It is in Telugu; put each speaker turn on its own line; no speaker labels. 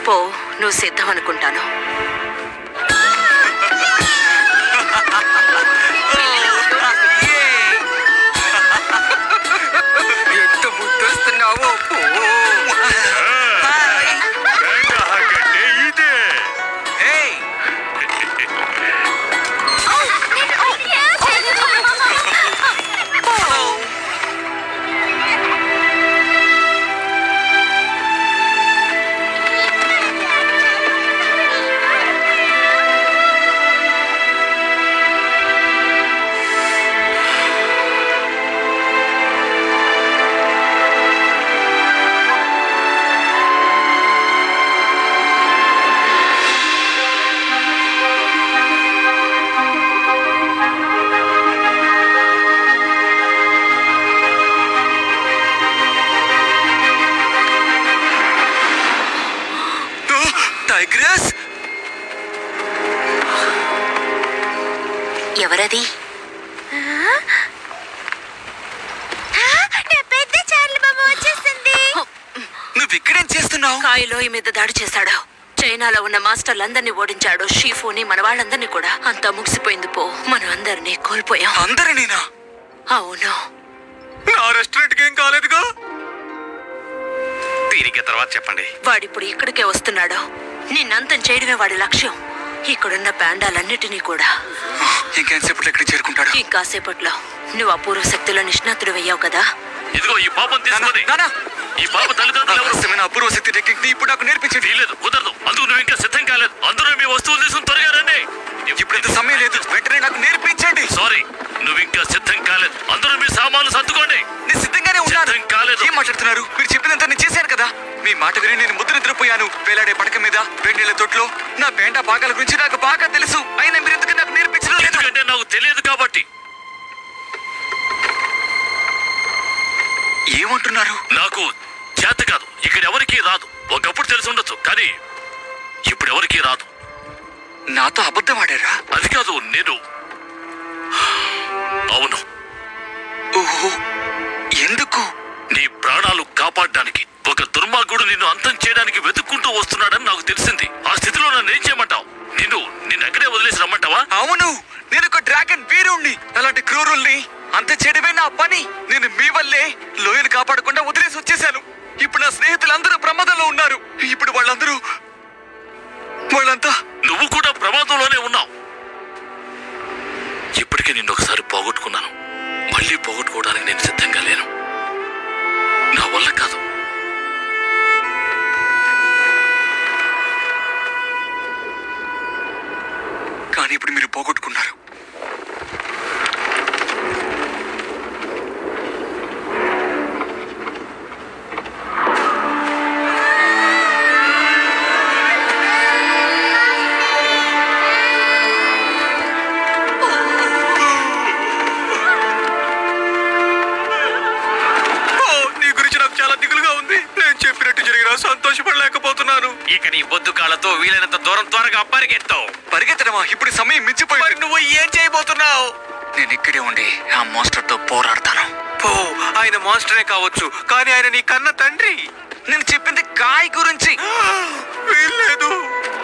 పో నువ్వు సిద్ధం అనుకుంటాను
ఎంత ముద్దొస్తున్నావో పో.
బేంగా హాకంటే ఇదే
ఏయ్, ఓ, టైగ్రస్
ఎవరది
పెద్ద చార్లు బాబు వచ్చేసింది
నువ్వు ఇక్కడేం చేస్తున్నావు
కాయలోయ మీద దాడి చేశాడు చైనాలో ఉన్న మాస్టర్లందరినీ ఓడించాడు షీఫోని మన వాళ్ళందరినీ కూడా అంతా ముగిసిపోయింది పో మనం అందరినీ కోల్పోయాం
అందరు నేనా
అవును
నా రెస్టారెంట్ కి ఏం కాలేదుగా
దీనికి తర్వాత చెప్పండి
వాడిప్పుడు ఇక్కడికే వస్తున్నాడు నిన్నంతం చేయడమే వాడి లక్ష్యం ఇక్కడున్న పాండాలన్నిటినీ కూడా
ఇంకెంతసేపట్లో ఇక్కడికి చేరుకుంటాడు
ఇంకాసేపట్లో నువ్వు అపూర్వ శక్తిలో నిష్ణాతుడు అయ్యావు కదా
ఇదిగో ఈ పాపం తీసుకొని
నానా
ఈ పాప తల్లిదండ్రులు ఎవరు
అవసరమైన అపూర్వ శక్తి టెక్నిక్ ని ఇప్పుడు నాకు నేర్పించండి
వీలేదు కుదరదు అందుకు నువ్వు ఇంకా సిద్ధం కాలేదు అందరూ మీ వస్తువులు తీసుకుని త్వరగా రండి
ఇప్పుడు ఇంత సమయం లేదు వెంటనే నాకు నేర్పించండి
సారీ నువ్వు ఇంకా సిద్ధం కాలేదు అందరూ మీ సామాన్లు సర్దుకోండి
నేను సిద్ధంగానే ఉన్నాను
సిద్ధం కాలేదు.
ఏం మాట్లాడుతున్నారు మీరు చెప్పినంత నేను చేశాను కదా మీ మాట విని నేను ముద్ర నిద్రపోయాను వేలాడే పడక మీద వేడినీళ్ళ తొట్లో నా పేంట భాగాల గురించి నాకు బాగా తెలుసు అయినా మీరు ఎందుకు నాకు నేర్పించడం లేదు
ఎందుకంటే నాకు తెలియదు కాబట్టి
ఏమంటున్నారు
నాకు చేత కాదు ఇక్కడ ఎవరికీ రాదు ఒకప్పుడు తెలిసి ఉండొచ్చు కానీ ఇప్పుడు ఎవరికీ రాదు
నాతో అబద్ధం ఆడారా
అది కాదు నేను అవును
ఓహో ఎందుకు
నీ ప్రాణాలు కాపాడడానికి ఒక దుర్మార్గుడు నిన్ను అంతం చేయడానికి వెతుక్కుంటూ వస్తున్నాడని నాకు తెలిసింది ఆ స్థితిలో నన్ను ఏం చేయమంటావు నిన్ను నిన్ను ఎక్కడే వదిలేసి రమ్మంటావా
అవును నేను ఒక డ్రాగన్ వీరుణ్ణి అలాంటి క్రూరుల్ని అంత చెడివే నా పని నేను మీ వల్లే లోయను కాపాడకుండా వదిలేసి వచ్చేసాను ఇప్పుడు నా స్నేహితులందరూ ప్రమాదంలో ఉన్నారు ఇప్పుడు వాళ్ళందరూ వాళ్ళంతా
నువ్వు కూడా ప్రమాదంలోనే ఉన్నావు ఇప్పటికే నిన్ను ఒకసారి పోగొట్టుకున్నాను మళ్ళీ పోగొట్టుకోవడానికి నేను సిద్ధంగా లేను నా వల్ల కాదు
కానీ ఇప్పుడు మీరు పోగొట్టుకున్నారు ఓ, నీ గురించి నాకు చాలా దిగులుగా ఉంది నేను చెప్పినట్టు జరిగినా సంతోషపడలేకపోతున్నాను
ఇక నీ బొద్దు కాళ్ళతో వీలైనంత దూరం త్వరగా పరిగెత్తు
పరిగెత్తడమా ఇప్పుడు సమయం
మరి
మించిపోయింది
నువ్వు ఏం చేయబోతున్నావు
నేను ఇక్కడే ఉండి ఆ మాస్టర్ తో పోరాడతాను
పో ఆయన మాస్టరే కావచ్చు కానీ ఆయన నీ కన్న తండ్రి
నేను చెప్పింది కాయ్ గురించి
వీల్లేదు